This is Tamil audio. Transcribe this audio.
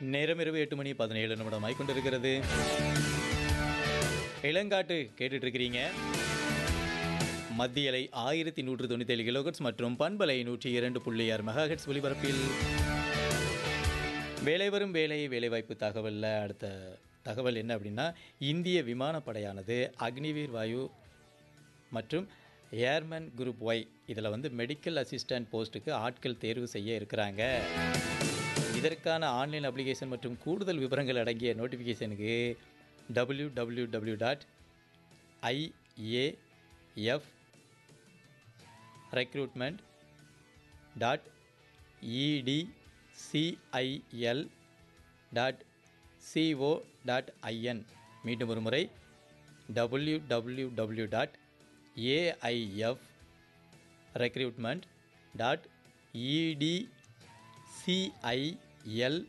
நேரம் இரவு எட்டு மணி பதினேழு நிமிடம் ஆய்கொண்டிருக்கிறது இளங்காட்டு கேட்டுட்டு இருக்கிறீங்க மத்திய அலை ஆயிரத்தி நூற்று தொண்ணூற்றி ஏழு கிலோகட்ஸ் மற்றும் பண்பலை நூற்றி இரண்டு புள்ளி ஆறு மெகாஹெட்ஸ் ஒலிபரப்பில் வேலை வரும் வேலை வேலைவாய்ப்பு தகவலில் அடுத்த தகவல் என்ன அப்படின்னா இந்திய விமானப்படையானது அக்னிவீர் வாயு மற்றும் ஏர்மேன் குரூப் ஒய் இதில் வந்து மெடிக்கல் அசிஸ்டன்ட் போஸ்ட்டுக்கு ஆட்கள் தேர்வு செய்ய இருக்கிறாங்க இதற்கான ஆன்லைன் அப்ளிகேஷன் மற்றும் கூடுதல் விவரங்கள் அடங்கிய நோட்டிஃபிகேஷனுக்கு W W W dot IAF recruitment dot EDCIL dot CO dot IN மீண்டும் ஒரு முறை W W W dot AIF recruitment dot EDCIL